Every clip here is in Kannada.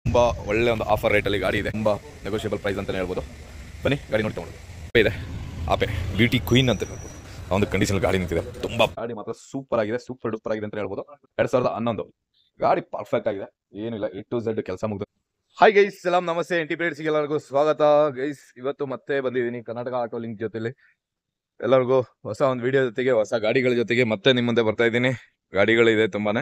ತುಂಬ ಒಳ್ಳೆ ಒಂದು ಆಫರ್ ರೇಟಲ್ಲಿ ಗಾಡಿ ಇದೆ ತುಂಬ ನೆಗೋಷಿಯಬಲ್ ಪ್ರೈಸ್ ಅಂತಲೇ ಹೇಳ್ಬೋದು ಬನ್ನಿ ಗಾಡಿ ನೋಡಿ ತಗೊಂಡು ಇದೆ ಆಪೆ ಬ್ಯೂಟಿ ಕ್ವೀನ್ ಅಂತ ಹೇಳ್ಬೋದು ಆ ಒಂದು ಕಂಡೀಷನ್ ಗಾಡಿ ನಿಂತಿದೆ ತುಂಬ ಗಾಡಿ ಮಾತ್ರ ಸೂಪರ್ ಆಗಿದೆ ಸೂಪರ್ ಡೂಪರ್ ಆಗಿದೆ ಅಂತ ಹೇಳ್ಬೋದು ಎರಡ್ ಸಾವಿರದ ಹನ್ನೊಂದು ಗಾಡಿ ಪರ್ಫೆಕ್ಟ್ ಆಗಿದೆ ಏನಿಲ್ಲ ಎ ಟು ಝೆಡ್ ಕೆಲಸ ಮುಗ್ದು ಹಾಯ್ ಗೈಸ್ ಸಲಾಮ್ ನಮಸ್ತೆ ಇಂಟಿಪ್ರೇಟ್ಸ್ಗೆ ಎಲ್ಲರಿಗೂ ಸ್ವಾಗತ ಗೈಸ್ ಇವತ್ತು ಮತ್ತೆ ಬಂದಿದ್ದೀನಿ ಕರ್ನಾಟಕ ಆಟೋ ಲಿಂಕ್ ಜೊತೆಲಿ ಎಲ್ಲರಿಗೂ ಹೊಸ ಒಂದು ವಿಡಿಯೋ ಜೊತೆಗೆ ಹೊಸ ಗಾಡಿಗಳ ಜೊತೆಗೆ ಮತ್ತೆ ನಿಮ್ಮ ಮುಂದೆ ಬರ್ತಾ ಇದ್ದೀನಿ ಗಾಡಿಗಳಿದೆ ತುಂಬಾನೇ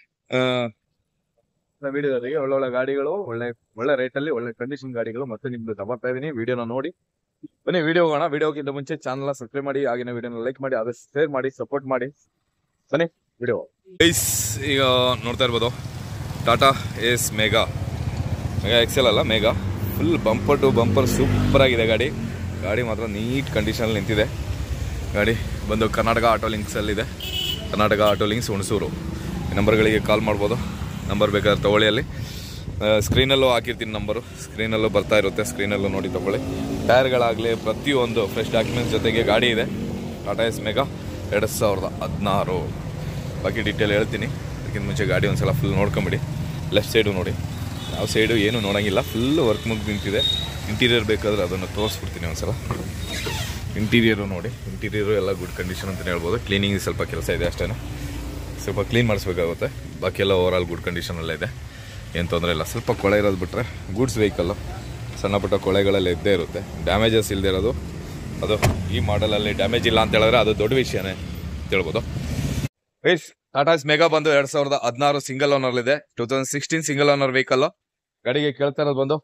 ವಿಡಿಯೋ ಜೊತೆಗೆ ಒಳ್ಳೊಳ್ಳೆ ಗಾಡಿಗಳು ಒಳ್ಳೆ ಒಳ್ಳೆ ರೇಟಲ್ಲಿ ಒಳ್ಳೆ ಕಂಡೀಷನ್ ಗಾಡಿಗಳು ಮತ್ತೆ ನಿಮ್ದು ತಗೊಳ್ತಾ ಇದ್ದೀನಿ ವಿಡಿಯೋನ ನೋಡಿ ಬನ್ನಿ ವಿಡಿಯೋ ಹೋಗೋಣ ವಿಡಿಯೋಗಿಂತ ಮುಂಚೆ ಚಾನಲ್ ಸಬ್ಸ್ಕ್ರೈಬ್ ಮಾಡಿ ಆಗಿನ ವಿಡಿಯೋನ ಲೈಕ್ ಮಾಡಿ ಆದಷ್ಟು ಶೇರ್ ಮಾಡಿ ಸಪೋರ್ಟ್ ಮಾಡಿ ಬನ್ನಿ ವಿಡಿಯೋ ಗೈಸ್ ಈಗ ನೋಡ್ತಾ ಇರ್ಬೋದು Tata Ace mega mega XL ಅಲ್ಲ mega full bumper to bumper super ಆಗಿದೆ ಗಾಡಿ ಗಾಡಿ ಮಾತ್ರ ನೀಟ್ ಕಂಡೀಷನಲ್ಲಿ ನಿಂತಿದೆ ಗಾಡಿ ಬಂದು ಕರ್ನಾಟಕ ಆಟೋ ಲಿಂಕ್ಸಲ್ಲಿದೆ ಕರ್ನಾಟಕ ಆಟೋ ಲಿಂಕ್ಸ್ ಹುಣಸೂರು ಈ ನಂಬರ್ಗಳಿಗೆ ಕಾಲ್ ಮಾಡ್ಬೋದು ನಂಬರ್ ಬೇಕಾದ್ರೆ ತೊಗೊಳ್ಳಿ ಅಲ್ಲಿ ಸ್ಕ್ರೀನಲ್ಲೂ ಹಾಕಿರ್ತೀನಿ ನಂಬರು ಸ್ಕ್ರೀನಲ್ಲೂ ಬರ್ತಾ ಇರುತ್ತೆ ಸ್ಕ್ರೀನಲ್ಲೂ ನೋಡಿ ತೊಗೊಳ್ಳಿ ಟೈರ್ಗಳಾಗಲಿ ಪ್ರತಿಯೊಂದು ಫ್ರೆಶ್ ಡಾಕ್ಯುಮೆಂಟ್ಸ್ ಜೊತೆಗೆ ಗಾಡಿ ಇದೆ ಟಾಟಾ ಎಸ್ ಮೇಗಾ ಎರಡು ಸಾವಿರದ ಹದಿನಾರು ಬಾಕಿ ಡೀಟೇಲ್ ಹೇಳ್ತೀನಿ ಅದಕ್ಕಿಂತ ಮುಂಚೆ ಗಾಡಿ ಒಂದ್ಸಲ ಫುಲ್ ನೋಡ್ಕೊಂಬಿಡಿ ಲೆಫ್ಟ್ ಸೈಡು ನೋಡಿ ಯಾವ ಸೈಡು ಏನು ನೋಡೋಂಗಿಲ್ಲ ಫುಲ್ ವರ್ಕ್ ಮುಗ್ದು ನಿಂತಿದೆ ಇಂಟೀರಿಯರ್ ಬೇಕಾದ್ರೆ ಅದನ್ನು ತೋರಿಸ್ಬಿಡ್ತೀನಿ ಒಂದ್ಸಲ ಇಂಟೀರಿಯರು ನೋಡಿ ಇಂಟೀರಿಯರು ಎಲ್ಲ ಗುಡ್ ಕಂಡೀಷನ್ ಅಂತಲೇ ಹೇಳ್ಬೋದು ಕ್ಲೀನಿಂಗ್ ಸ್ವಲ್ಪ ಕೆಲಸ ಇದೆ ಅಷ್ಟೇ ಸ್ವಲ್ಪ ಕ್ಲೀನ್ ಮಾಡಿಸ್ಬೇಕಾಗುತ್ತೆ ಬಾಕಿ ಎಲ್ಲ ಓವರ್ ಆಲ್ ಗುಡ್ ಕಂಡೀಷನಲ್ಲೇ ಇದೆ ಏನು ತೊಂದರೆ ಇಲ್ಲ ಸ್ವಲ್ಪ ಕೊಳೆ ಇರೋದು ಬಿಟ್ಟರೆ ಗೂಡ್ಸ್ ವೆಹಿಕಲ್ಲು ಸಣ್ಣ ಪುಟ್ಟ ಕೊಳೆಗಳೆಲ್ಲ ಇದ್ದೇ ಇರುತ್ತೆ ಡ್ಯಾಮೇಜಸ್ ಇಲ್ಲದೆ ಇರೋದು ಅದು ಈ ಮಾಡಲಲ್ಲಿ ಡ್ಯಾಮೇಜ್ ಇಲ್ಲ ಅಂತ ಹೇಳಿದ್ರೆ ಅದು ದೊಡ್ಡ ವಿಷಯನೇ ಅಂತ ಹೇಳ್ಬೋದು ಗೈಸ್ ಟಾಟಾಸ್ ಮೆಗಾ ಬಂದು ಎರಡ್ ಸಾವಿರದ ಹದಿನಾರು ಸಿಂಗಲ್ ಓನರ್ ಇದೆ two thousand sixteen single owner vehicle ಗಾಡಿಗೆ ಕೇಳ್ತಾ ಇರೋದು ಬಂದು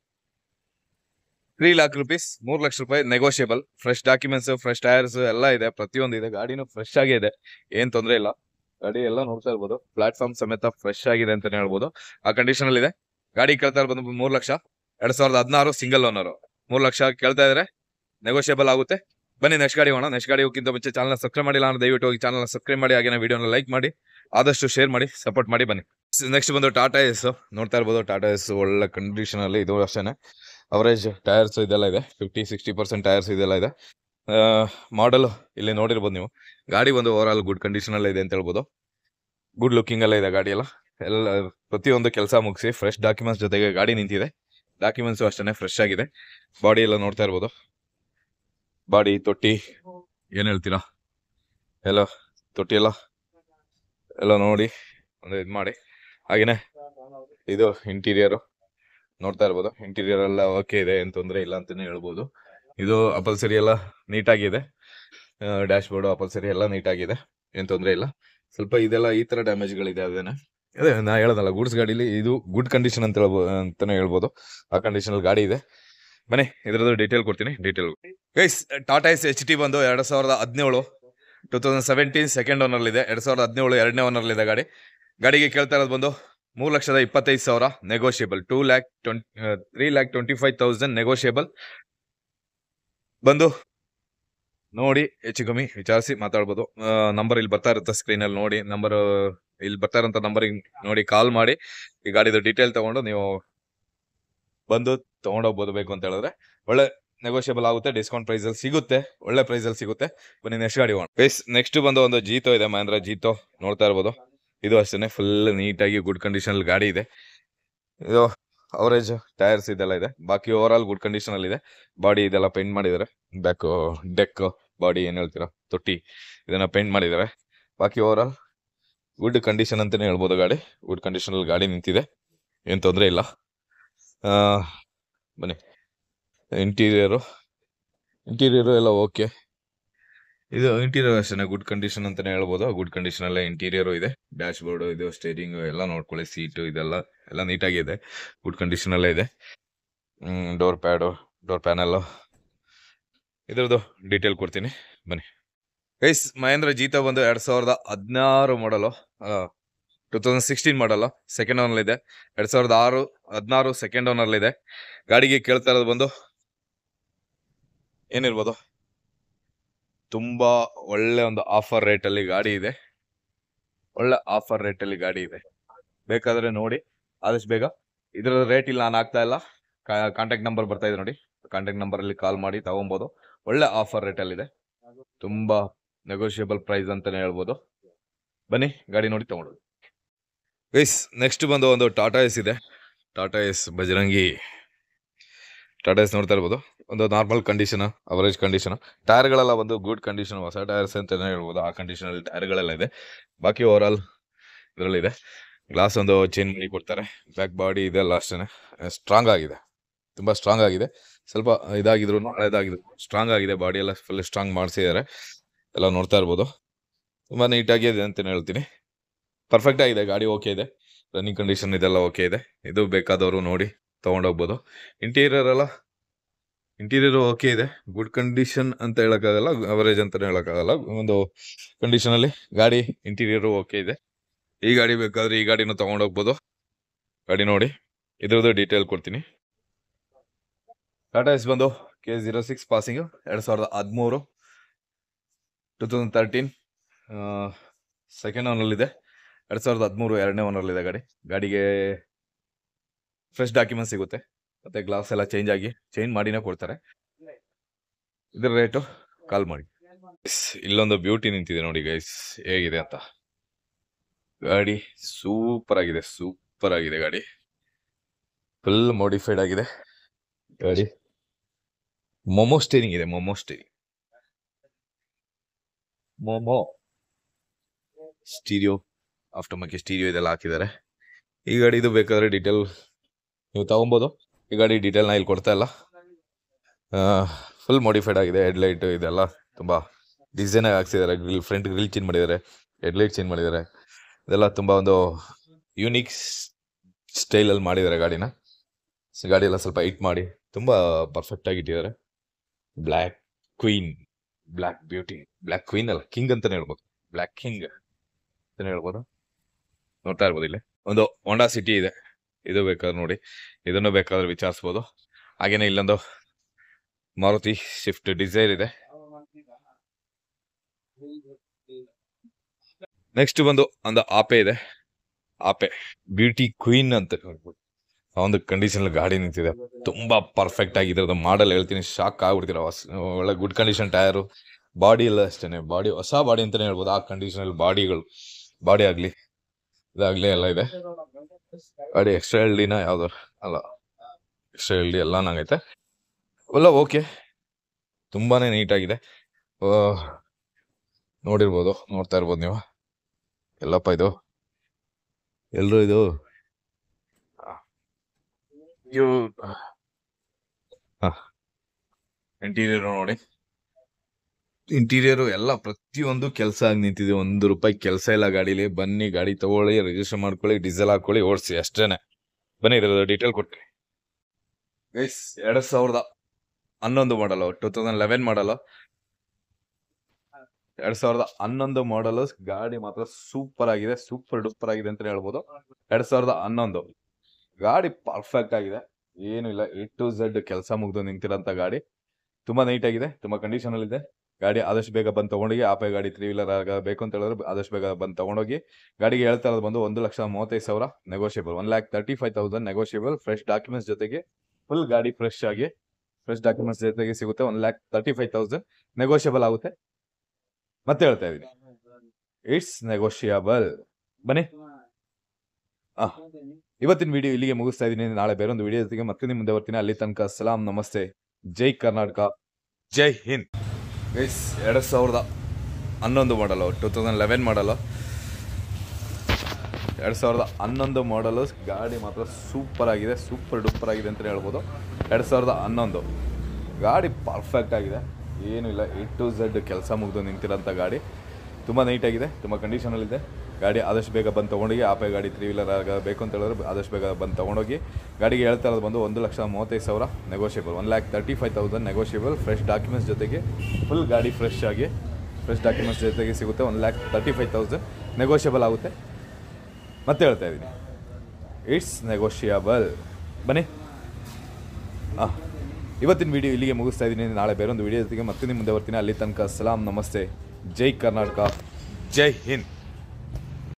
ತ್ರೀ ಲ್ಯಾಕ್ ರುಪೀಸ್ ಮೂರು ಲಕ್ಷ ರೂಪಾಯಿ negotiable fresh documents fresh tyres ಎಲ್ಲ ಇದೆ ಪ್ರತಿಯೊಂದು ಇದೆ ಗಾಡಿನೂ ಫ್ರೆಶ್ ಆಗೇ ಇದೆ ಏನ್ ತೊಂದರೆ ಇಲ್ಲ ಗಾಡಿ ಎಲ್ಲ ನೋಡ್ತಾ ಇರ್ಬೋದು ಪ್ಲಾಟ್ಫಾರ್ಮ್ ಸಮೇತ ಫ್ರೆಶ್ ಆಗಿದೆ ಅಂತಾನೆ ಹೇಳ್ಬೋದು ಆ ಕಂಡೀಷನ್ ಅಲ್ಲಿ ಇದೆ ಗಾಡಿ ಕೇಳ್ತಾ ಇರೋದು ಬಂದು ಮೂರು ಲಕ್ಷ ಎರಡ್ ಸಾವಿರದ ಹದಿನಾರು ಸಿಂಗಲ್ ಓನರ್ ಮೂರು ಲಕ್ಷ ಕೇಳ್ತಾ ಇದ್ರೆ ನೆಗೋಷಿಯಬಲ್ ಆಗುತ್ತೆ ಬನ್ನಿ ನೆಕ್ಸ್ಟ್ ಗಾಡಿ ಹೋಗೋಣ ನೆಕ್ಸ್ಟ್ ಗಾಡಿ ಹೋಗಿಂತ ಮುಂಚೆ ಚಾನಲ್ ಸಬ್ಸ್ಕ್ರೈಬ್ ಮಾಡಿಲ್ಲ ಅಂದ್ರೆ ದಯವಿಟ್ಟು ಹೋಗಿ ಚಾನಲ್ ಸಬ್ಸ್ಕ್ರೈಬ್ ಮಾಡಿ ಹಾಗೆ ವಿಡಿಯೋನ ಲೈಕ್ ಮಾಡಿ ಆದಷ್ಟು ಶೇರ್ ಮಾಡಿ ಸಪೋರ್ಟ್ ಮಾಡಿ ಬನ್ನಿ ನೆಕ್ಸ್ಟ್ ಬಂದು ಟಾಟಾ ಎಸ್ ನೋಡ್ತಾ ಇರ್ಬೋದು ಟಾಟಾ ಎಸ್ ಒಳ್ಳೆ ಕಂಡೀಷನ್ ಅಲ್ಲಿ ಇದು ಅಷ್ಟೇನೆ ಅವರೇಜ್ ಟೈರ್ಸ್ ಇದೆಲ್ಲ ಇದೆ ಫಿಫ್ಟಿ ಸಿಕ್ಸ್ಟಿ ಪರ್ಸೆಂಟ್ ಟೈರ್ಸ್ ಇದೆಲ್ಲ ಇದೆ ಮಾಡಲ್ ಇಲ್ಲಿ ನೋಡಿರ್ಬೋದು ನೀವು ಗಾಡಿ ಒಂದು ಓವರ್ ಆಲ್ ಗುಡ್ ಕಂಡೀಷನ್ ಅಲ್ಲೇ ಇದೆ ಅಂತ ಹೇಳ್ಬೋದು ಗುಡ್ ಲುಕಿಂಗ್ ಅಲ್ಲೇ ಇದೆ ಗಾಡಿ ಎಲ್ಲ ಎಲ್ಲ ಪ್ರತಿಯೊಂದು ಕೆಲಸ ಮುಗಿಸಿ ಫ್ರೆಶ್ ಡಾಕ್ಯುಮೆಂಟ್ಸ್ ಜೊತೆಗೆ ಗಾಡಿ ನಿಂತಿದೆ ಡಾಕ್ಯುಮೆಂಟ್ಸು ಅಷ್ಟೇ ಫ್ರೆಶ್ ಆಗಿದೆ ಬಾಡಿ ಎಲ್ಲ ನೋಡ್ತಾ ಇರ್ಬೋದು ಬಾಡಿ ತೊಟ್ಟಿ ಏನ್ ಹೇಳ್ತೀರಾ ಎಲ್ಲ ತೊಟ್ಟಿ ಎಲ್ಲ ಎಲ್ಲ ನೋಡಿ ಒಂದು ಇದು ಮಾಡಿ ಹಾಗೇನೆ ಇದು ಇಂಟೀರಿಯರು ನೋಡ್ತಾ ಇರ್ಬೋದು ಇಂಟೀರಿಯರ್ ಎಲ್ಲ ಓಕೆ ಇದೆ ಏನ್ ತೊಂದರೆ ಇಲ್ಲ ಅಂತಾನೆ ಹೇಳ್ಬೋದು ಇದು ಅಪಲ್ಸರಿ ಎಲ್ಲ ನೀಟಾಗಿದೆ ಡ್ಯಾಶ್ ಬೋರ್ಡ್ ಅಪಲ್ಸರಿ ಎಲ್ಲ ನೀಟಾಗಿದೆ ಏನ್ ತೊಂದರೆ ಇಲ್ಲ ಸ್ವಲ್ಪ ಇದೆಲ್ಲ ಈ ತರ ಡ್ಯಾಮೇಜ್ಗಳಿದೆ ಅದೇನೆ ಅದೇ ನಾ ಹೇಳೋದಲ್ಲ ಗೂಡ್ಸ್ ಗಾಡಿಲಿ ಇದು ಗುಡ್ ಕಂಡೀಷನ್ ಅಂತ ಹೇಳ್ಬೋದು ಅಂತಾನೆ ಹೇಳ್ಬೋದು ಆ ಕಂಡೀಷನ್ ಅಲ್ಲಿ ಗಾಡಿ ಇದೆ ಬನ್ನಿ ಇದ್ರದ್ದು ಡೀಟೇಲ್ ಕೊಡ್ತೀನಿ detail guys Tata Ace H T ಬಂದು ಎರಡ್ ಸಾವಿರದ ಹದಿನೇಳು two thousand seventeen second owner ಇದೆ ಎರಡ್ ಸಾವಿರದ ಹದಿನೇಳು ಎರಡನೇ ಓನರ್ ಇದೆ ಗಾಡಿ ಗಾಡಿಗೆ ಕೇಳ್ತಾ ಇರೋದು ಬಂದು ಮೂರು ಲಕ್ಷದ ಇಪ್ಪತ್ತೈದು ಸಾವಿರ negotiable two lakh twenty three lakh twenty five thousand negotiable ಬಂದು ನೋಡಿ ಹೆಚ್ಚು ಕಮ್ಮಿ ವಿಚಾರಿಸಿ ಮಾತಾಡ್ಬೋದು ನಂಬರ್ ಇಲ್ಲಿ ಬರ್ತಾ ಇರುತ್ತೆ ಸ್ಕ್ರೀನ್ ಅಲ್ಲಿ ನೋಡಿ ನಂಬರ್ ಇಲ್ಲಿ ಬರ್ತಾ ಇರೋಂಥ ನಂಬರ್ ನೋಡಿ ಕಾಲ್ ಮಾಡಿ ಈ ಗಾಡಿದು ಡೀಟೇಲ್ ತಗೊಂಡು ನೀವು ಬಂದು ತಗೊಂಡೋಗ್ಬೋದು ಬೇಕು ಅಂತ ಹೇಳಿದ್ರೆ ಒಳ್ಳೆ ನೆಗೋಷಿಯಬಲ್ ಆಗುತ್ತೆ ಡಿಸ್ಕೌಂಟ್ ಪ್ರೈಸ್ ಅಲ್ಲಿ ಸಿಗುತ್ತೆ ಒಳ್ಳೆ ಪ್ರೈಸ್ ಅಲ್ಲಿ ಸಿಗುತ್ತೆ ಬನ್ನಿ ನೆಕ್ಸ್ಟ್ ಗಾಡಿ ಹೋಗೋಣ ಬೇಸ್ ನೆಕ್ಸ್ಟ್ ಬಂದು ಒಂದು ಜೀತೋ ಇದೆ ಮಹೇಂದ್ರ ಜೀತೋ ನೋಡ್ತಾ ಇರ್ಬೋದು ಇದು ಅಷ್ಟೇ ಫುಲ್ ನೀಟಾಗಿ ಗುಡ್ ಕಂಡೀಷನ್ ಅಲ್ಲಿ ಗಾಡಿ ಇದೆ ಇದು ಅವರೇಜ್ ಟೈರ್ಸ್ ಇದೆಲ್ಲ ಇದೆ ಬಾಕಿ ಓವರ್ ಆಲ್ ಗುಡ್ ಕಂಡೀಷನ್ ಅಲ್ಲಿ ಇದೆ ಬಾಡಿ ಇದೆಲ್ಲ ಪೇಂಟ್ ಮಾಡಿದ್ದಾರೆ ಬ್ಯಾಕ್ ಡೆಕ್ ಬಾಡಿ ಏನ್ ಹೇಳ್ತೀರಾ ತೊಟ್ಟಿ ಇದನ್ನ ಪೇಂಟ್ ಮಾಡಿದ್ದಾರೆ ಬಾಕಿ ಓವರ್ ಆಲ್ ಗುಡ್ ಕಂಡೀಷನ್ ಅಂತಾನೆ ಹೇಳ್ಬೋದು ಗಾಡಿ ಗುಡ್ ಕಂಡೀಷನ್ ಅಲ್ಲಿ ಗಾಡಿ ನಿಂತಿದೆ ಏನ್ ತೊಂದರೆ ಇಲ್ಲ ಆ, ಬನ್ನಿ ಇಂಟೀರಿಯರು ಇಂಟೀರಿಯರು ಎಲ್ಲ ಓಕೆ ಇದು ಇಂಟೀರಿಯರ್ ಅಷ್ಟೇ ಗುಡ್ ಕಂಡೀಷನ್ ಅಂತಾನೆ ಹೇಳ್ಬೋದು ಗುಡ್ ಕಂಡೀಷನ್ ಅಲ್ಲೇ ಇಂಟೀರಿಯರು ಇದೆ ಡ್ಯಾಶ್ ಬೋರ್ಡ್ ಇದು ಸ್ಟೇರಿಂಗ್ ಎಲ್ಲ ನೋಡ್ಕೊಳ್ಳಿ ಸೀಟು ಇದೆಲ್ಲ ಎಲ್ಲ ನೀಟಾಗಿದೆ ಗುಡ್ ಕಂಡೀಷನ್ ಅಲ್ಲೇ ಇದೆ ಡೋರ್ ಪ್ಯಾಡು ಡೋರ್ ಪ್ಯಾನಲ್ ಇದ್ರದ್ದು ಡೀಟೇಲ್ ಕೊಡ್ತೀನಿ ಬನ್ನಿ ಗೈಸ್ ಮಹೇಂದ್ರ ಜೀತ ಬಂದು ಎರಡ್ ಸಾವಿರದ ಹದಿನಾರು model two thousand sixteen model second owner ಇದೆ ಎರಡ್ ಸಾವಿರದ ಆರು ಹದಿನಾರು ಸೆಕೆಂಡ್ ಓನರ್ ಇದೆ ಗಾಡಿಗೆ ಕೇಳ್ತಾ ಇರೋದು ಬಂದು ಏನಿರ್ಬೋದು ತುಂಬಾ ಒಳ್ಳೆ ಒಂದು ಆಫರ್ ರೇಟ್ ಅಲ್ಲಿ ಗಾಡಿ ಇದೆ ಒಳ್ಳೆ ಆಫರ್ ರೇಟ್ ಅಲ್ಲಿ ಗಾಡಿ ಇದೆ ಬೇಕಾದ್ರೆ ನೋಡಿ ಆದಷ್ಟು ಬೇಗ ಇದ್ರ ರೇಟ್ ಇಲ್ಲ ನಾನು ಆಗ್ತಾ ಇಲ್ಲ ಕಾಂಟ್ಯಾಕ್ಟ್ ನಂಬರ್ ಬರ್ತಾ ಇದೆ ನೋಡಿ ಕಾಂಟ್ಯಾಕ್ಟ್ ನಂಬರ್ ಅಲ್ಲಿ ಕಾಲ್ ಮಾಡಿ ತಗೊಬೋದು ಒಳ್ಳೆ ಆಫರ್ ರೇಟ್ ಅಲ್ಲಿ ಇದೆ ತುಂಬಾ ನೆಗೋಷಿಯಬಲ್ ಪ್ರೈಸ್ ಅಂತಾನೆ ಹೇಳ್ಬೋದು ಬನ್ನಿ ಗಾಡಿ ನೋಡಿ ತಗೊಂಡು ಗೈಸ್ ನೆಕ್ಸ್ಟ್ ಬಂದು ಒಂದು ಟಾಟಾ ಎಸ್ ಇದೆ ಟಾಟಾ ಎಸ್ ಬಜರಂಗಿ ಟಾಟಾ ಎಸ್ ನೋಡ್ತಾ ಇರ್ಬೋದು ಒಂದು ನಾರ್ಮಲ್ ಕಂಡೀಷನ್ ಅವರೇಜ್ ಕಂಡೀಷನ್ ಟೈರ್ಗಳೆಲ್ಲ ಒಂದು ಗುಡ್ ಕಂಡೀಷನ್ ಹೊಸ ಟೈರ್ಸ್ ಅಂತಾನೆ ಹೇಳ್ಬೋದು ಆ ಕಂಡೀಷನ್ ಅಲ್ಲಿ ಟೈರ್ಗಳೆಲ್ಲ ಇದೆ ಬಾಕಿ ಓವರ್ ಆಲ್ ಇದರಲ್ಲಿದೆ ಗ್ಲಾಸ್ ಒಂದು ಚೇಂಜ್ ಮಾಡಿ ಕೊಡ್ತಾರೆ ಬ್ಯಾಕ್ ಬಾಡಿ ಇದೆಲ್ಲ ಅಷ್ಟೇ ಸ್ಟ್ರಾಂಗ್ ಆಗಿದೆ ತುಂಬಾ ಸ್ಟ್ರಾಂಗ್ ಆಗಿದೆ ಸ್ವಲ್ಪ ಇದಾಗಿದ್ರು ಹಳೇದಾಗಿದ್ರು ಸ್ಟ್ರಾಂಗ್ ಆಗಿದೆ ಬಾಡಿ ಎಲ್ಲ ಫುಲ್ ಸ್ಟ್ರಾಂಗ್ ಮಾಡಿಸಿದ್ದಾರೆ ಎಲ್ಲ ನೋಡ್ತಾ ಇರ್ಬೋದು ತುಂಬಾ ನೀಟಾಗಿದೆ ಅಂತಾನೆ ಹೇಳ್ತೀನಿ ಪರ್ಫೆಕ್ಟ್ ಆಗಿದೆ ಗಾಡಿ ಓಕೆ ಇದೆ ರನ್ನಿಂಗ್ ಕಂಡೀಷನ್ ಇದೆಲ್ಲ ಓಕೆ ಇದೆ ಇದು ಬೇಕಾದವರು ನೋಡಿ ತಗೊಂಡೋಗ್ಬೋದು ಇಂಟೀರಿಯರ್ ಎಲ್ಲ ಇಂಟೀರಿಯರ್ ಓಕೆ ಇದೆ ಗುಡ್ ಕಂಡೀಷನ್ ಅಂತ ಹೇಳಕ್ಕಾಗಲ್ಲ ಅವರೇಜ್ ಅಂತಾನೆ ಹೇಳಕ್ಕಾಗಲ್ಲ ಒಂದು ಕಂಡೀಷನ್ ಅಲ್ಲಿ ಗಾಡಿ ಇಂಟೀರಿಯರ್ ಓಕೆ ಇದೆ ಈ ಗಾಡಿ ಬೇಕಾದ್ರೆ ಈ ಗಾಡಿನ ತಗೊಂಡೋಗ್ಬೋದು ಗಾಡಿ ನೋಡಿ ಇದ್ರದ್ದು ಡೀಟೇಲ್ ಕೊಡ್ತೀನಿ ಟಾಟಾ ಎಸ್ ಬಂದು ಕೆ ಜೀರೋ ಸಿಕ್ಸ್ ಪಾಸಿಂಗ್ ಎರಡ್ ಸಾವಿರದ ಹದಿಮೂರು ಟೂ ತೌಸಂಡ್ ತರ್ಟೀನ್ ಸೆಕೆಂಡ್ ಓನಲ್ಲಿದೆ ಎರಡ್ ಸಾವಿರದ ಹದಿಮೂರು ಎರಡನೇ ಓನರ್ಲಿದೆ ಗಾಡಿ ಗಾಡಿಗೆ ಫ್ರೆಶ್ ಡಾಕ್ಯುಮೆಂಟ್ ಸಿಗುತ್ತೆ ಮತ್ತೆ ಗ್ಲಾಸ್ ಎಲ್ಲ ಚೇಂಜ್ ಆಗಿ ಚೇಂಜ್ ಮಾಡಿನೇ ಕೊಡ್ತಾರೆ ಇದ್ರ ರೇಟು ಕಾಲ್ ಮಾಡಿ Guys, ಇಲ್ಲೊಂದು ಬ್ಯೂಟಿ ನಿಂತಿದೆ ನೋಡಿ ಗೈಸ್ ಹೇಗಿದೆ ಅಂತ ಗಾಡಿ ಸೂಪರ್ ಆಗಿದೆ ಸೂಪರ್ ಆಗಿದೆ ಗಾಡಿ ಫುಲ್ ಮಾಡಿಫೈಡ್ ಆಗಿದೆ ಗಾಡಿ ಮೊಮೋ ಸ್ಟೇರಿಂಗ್ ಇದೆ MOMO steering MOMO stereo aftermarket stereo ಇದೆಲ್ಲ ಹಾಕಿದ್ದಾರೆ ಈ ಗಾಡಿ ಇದು ಬೇಕಾದ್ರೆ ಡೀಟೇಲ್ ನೀವು ತಗೊಬೋದು ಈ ಗಾಡಿ ಡೀಟೇಲ್ ನಾ ಇಲ್ಲಿ ಕೊಡ್ತಾ ಇಲ್ಲ ಫುಲ್ ಮಾಡಿಫೈಡ್ ಆಗಿದೆ ಹೆಡ್ಲೈಟ್ ಇದೆಲ್ಲ ತುಂಬಾ ಡಿಸೈನ್ ಆಗಿ ಹಾಕ್ಸಿದ್ದಾರೆ ಗ್ರಿಲ್ ಫ್ರಂಟ್ ಗ್ರಿಲ್ ಚೇಂಜ್ ಮಾಡಿದ್ದಾರೆ ಹೆಡ್ಲೈಟ್ ಚೇಂಜ್ ಮಾಡಿದ್ದಾರೆ ಇದೆಲ್ಲ ತುಂಬಾ ಒಂದು ಯೂನಿಕ್ ಸ್ಟೈಲಲ್ಲಿ ಮಾಡಿದ್ದಾರೆ ಗಾಡಿನ So, ಗಾಡಿ ಎಲ್ಲ ಸ್ವಲ್ಪ ಹೈಟ್ ಮಾಡಿ ತುಂಬಾ ಪರ್ಫೆಕ್ಟ್ ಆಗಿ ಇಟ್ಟಿದ್ದಾರೆ black queen black beauty black queen ಅಲ್ಲ ಕಿಂಗ್ ಅಂತಾನೆ ಹೇಳ್ಬೋದು ಬ್ಲ್ಯಾಕ್ ಕಿಂಗ್ ಅಂತಾನೆ ಹೇಳ್ಬೋದು ನೋಡ್ತಾ ಇರ್ಬೋದು ಇಲ್ಲಿ ಒಂದು ಹೋಂಡಾ ಸಿಟಿ ಇದೆ ಇದು ಬೇಕಾದ್ರೆ ನೋಡಿ ಇದನ್ನು ಬೇಕಾದ್ರೆ ವಿಚಾರಿಸ್ಬೋದು ಹಾಗೇನೆ ಇಲ್ಲೊಂದು ಮಾರುತಿ ಶಿಫ್ಟ್ ಡಿಸೈರ್ ಇದೆ ನೆಕ್ಸ್ಟ್ ಬಂದು ಒಂದು ಆಪೆ ಇದೆ ಆಪೆ ಬ್ಯೂಟಿ ಕ್ವೀನ್ ಅಂತ ಹೇಳ್ಬೋದು ಆ ಒಂದು ಕಂಡೀಷನ್ ಗಾಡಿ ನಿಂತಿದೆ ತುಂಬಾ ಪರ್ಫೆಕ್ಟ್ ಆಗಿ ಇದ್ರದ್ದು ಮಾಡಲ್ ಹೇಳ್ತೀನಿ ಶಾಕ್ ಆಗ್ಬಿಡ್ತೀರ ಒಳ್ಳೆ ಗುಡ್ ಕಂಡೀಷನ್ ಟೈರು ಬಾಡಿ ಎಲ್ಲ ಅಷ್ಟೇನೆ ಬಾಡಿ ಹೊಸ ಬಾಡಿ ಅಂತಾನೆ ಹೇಳ್ಬೋದು ಆ ಕಂಡೀಷನ್ ಅಲ್ಲಿ ಬಾಡಿಗಳು ಬಾಡಿ ಆಗ್ಲಿ ಇದಾಗ್ಲಿ ಎಲ್ಲ ಇದೆ ಗಾಡಿ ಎಕ್ಸ್ಟ್ರಾ ಎಲ್ ಡಿನ ಯಾವ್ದು ಅಲ್ಲ ಎಕ್ಸ್ಟ್ರಾ ಎಲ್ ಡಿ ಎಲ್ಲ ನಂಗೈತೆ ಎಲ್ಲ ಓಕೆ ತುಂಬಾನೇ ನೀಟಾಗಿದೆ ನೋಡಿರ್ಬೋದು ನೋಡ್ತಾ ಇರ್ಬೋದು ನೀವು ಎಲ್ಲಪ್ಪ ಇದು ಎಲ್ರು ಇದು ಇಂಟೀರಿಯರ್ ನೋಡಿ ಇಂಟೀರಿಯರ್ ಎಲ್ಲ ಪ್ರತಿಯೊಂದು ಕೆಲಸ ಆಗಿ ನಿಂತಿದೆ ಒಂದು ರೂಪಾಯಿ ಕೆಲಸ ಇಲ್ಲ ಗಾಡಿಲಿ ಬನ್ನಿ ಗಾಡಿ ತಗೊಳ್ಳಿ ರಿಜಿಸ್ಟರ್ ಮಾಡ್ಕೊಳ್ಳಿ ಡೀಸೆಲ್ ಹಾಕೊಳ್ಳಿ ಓಡಿಸಿ ಅಷ್ಟೇನೆ ಬನ್ನಿ ಇದ್ರ ಡೀಟೇಲ್ ಕೊಟ್ರಿ ಗೈಸ್ ಎರಡ್ ಸಾವಿರದ ಹನ್ನೊಂದು model two thousand eleven model ಎರಡ್ ಸಾವಿರದ ಹನ್ನೊಂದು ಮಾಡಲ್ ಗಾಡಿ ಮಾತ್ರ ಸೂಪರ್ ಆಗಿದೆ ಸೂಪರ್ ಡೂಪರ್ ಆಗಿದೆ ಅಂತ ಹೇಳ್ಬೋದು ಎರಡ್ ಸಾವಿರದ ಹನ್ನೊಂದು ಗಾಡಿ ಪರ್ಫೆಕ್ಟ್ ಆಗಿದೆ ಏನು ಇಲ್ಲ ಎ ಟು ಝೆಡ್ ಕೆಲಸ ಮುಗ್ದು ನಿಂತಿರೋಂಥ ಗಾಡಿ ತುಂಬಾ ನೀಟ್ ಆಗಿದೆ ತುಂಬಾ ಕಂಡೀಷನ್ ಅಲ್ಲಿ ಇದೆ ಗಾಡಿ ಆದಷ್ಟು ಬೇಗ ಬಂದು ತಗೊಂಡೋಗಿ ಆಪೆ ಗಾಡಿ ತ್ರೀ ವೀಲರ್ ಆಗ ಬೇಕು ಅಂತ ಹೇಳಿದ್ರೆ ಆದಷ್ಟು ಬೇಗ ಬಂದು ತಗೊಂಡೋಗಿ ಗಾಡಿಗೆ ಹೇಳ್ತಾ ಇರೋದು ಬಂದು ಒಂದು ಲಕ್ಷ ಮೂವತ್ತೈದು ಸಾವಿರ negotiable one lakh thirty five thousand negotiable fresh documents ಜೊತೆಗೆ ಫುಲ್ ಗಾಡಿ ಫ್ರೆಶ್ ಆಗಿ ಫ್ರೆಶ್ ಡಾಕ್ಯುಮೆಂಟ್ಸ್ ಜೊತೆಗೆ ಸಿಗುತ್ತೆ one lakh thirty five thousand negotiable ಆಗುತ್ತೆ ಮತ್ತೆ ಹೇಳ್ತಾ ಇದೀನಿ ಇಟ್ಸ್ ನೆಗೋಷಿಯಬಲ್ ಬನ್ನಿ ಆ, ಇವತ್ತಿನ ವಿಡಿಯೋ ಇಲ್ಲಿಗೆ ಮುಗಿಸ್ತಾ ಇದ್ದೀನಿ ನಾಳೆ ಬೇರೊಂದು ವಿಡಿಯೋ ಜೊತೆಗೆ ಮತ್ತೆ ನಿಮ್ಮ ಮುಂದೆ ಬರ್ತೀನಿ ಅಲ್ಲಿ ತನಕ ಸಲಾಂ ನಮಸ್ತೆ ಜೈ ಕರ್ನಾಟಕ ಜೈ ಹಿಂದ್ ಗೈಸ್ ಎರಡು ಸಾವಿರದ ಹನ್ನೊಂದು ಮಾಡಲು ಟೂ ತೌಸಂಡ್ ಲೆವೆನ್ ಮಾಡಲು ಎರಡು ಸಾವಿರದ ಹನ್ನೊಂದು ಮಾಡಲು ಗಾಡಿ ಮಾತ್ರ ಸೂಪರ್ ಆಗಿದೆ ಸೂಪರ್ ಡೂಪರ್ ಆಗಿದೆ ಅಂತಲೇ ಹೇಳ್ಬೋದು ಎರಡು ಸಾವಿರದ ಹನ್ನೊಂದು ಗಾಡಿ ಪರ್ಫೆಕ್ಟ್ ಆಗಿದೆ ಏನೂ ಇಲ್ಲ ಎ ಟು ಝೆಡ್ ಕೆಲಸ ಮುಗಿದು ನಿಂತಿರೋಂಥ ಗಾಡಿ ತುಂಬ ನೀಟಾಗಿದೆ ತುಂಬ ಕಂಡೀಷನಲ್ಲಿದೆ ಗಾಡಿ ಆದಷ್ಟು ಬೇಗ ಬಂದು ತೊಗೊಂಡೋಗಿ ಆಪೆ ಗಾಡಿ ತ್ರೀ ವೀಲರ್ ಆಗ ಬೇಕು ಅಂತ ಹೇಳಿದ್ರೆ ಆದಷ್ಟು ಬೇಗ ಬಂದು ತೊಗೊಂಡೋಗಿ ಗಾಡಿಗೆ ಹೇಳ್ತಾ ಇರೋದು ಬಂದು ಒಂದು ಲಕ್ಷ ಮೂವತ್ತೈದು ಸಾವಿರ negotiable one lakh thirty five thousand negotiable fresh documents ಜೊತೆಗೆ ಫುಲ್ ಗಾಡಿ ಫ್ರೆಶ್ ಆಗಿ ಫ್ರೆಶ್ ಡಾಕ್ಯುಮೆಂಟ್ಸ್ ಜೊತೆಗೆ ಸಿಗುತ್ತೆ one lakh thirty five thousand negotiable ಆಗುತ್ತೆ ಮತ್ತೆ ಹೇಳ್ತಾ ಇದ್ದೀನಿ ಇಟ್ಸ್ ನೆಗೋಷಿಯಬಲ್ ಬನ್ನಿ ಹಾಂ ಇವತ್ತಿನ ವಿಡಿಯೋ ಇಲ್ಲಿಗೆ ಮುಗಿಸ್ತಾ ಇದ್ದೀನಿ ನಾಳೆ ಬೇರೊಂದು ವಿಡಿಯೋ ಜೊತೆಗೆ ಮತ್ತೆ ನಿಮ್ಮ ಮುಂದೆ ಬರ್ತೀನಿ ಅಲ್ಲಿ ತನಕ ಸಲಾಂ ನಮಸ್ತೆ ಜೈ ಕರ್ನಾಟಕ ಜೈ ಹಿಂದ್